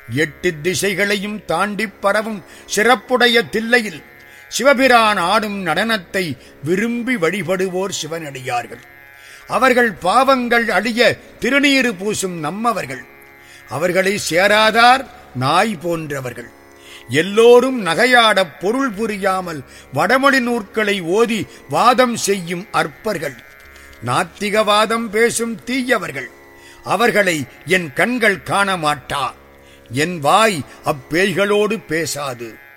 எட்டு திசைகளையும் தாண்டிப் பரவும் சிறப்புடைய தில்லையில் சிவபிரான் ஆடும் நடனத்தை விரும்பி வழிபடுவோர் சிவனடியார்கள் அவர்கள் பாவங்கள் அழிய திருநீறு பூசும் நம்மவர்கள் அவர்களை சேராதார் நாய் போன்றவர்கள் எல்லோரும் நகையாடப் பொருள் புரியாமல் வடமொழி நூற்களை ஓதி வாதம் செய்யும் அற்பர்கள் நாத்திகவாதம் பேசும் தீயவர்கள் அவர்களை என் கண்கள் காண மாட்டா என் வாய் அப்பேய்களோடு பேசாது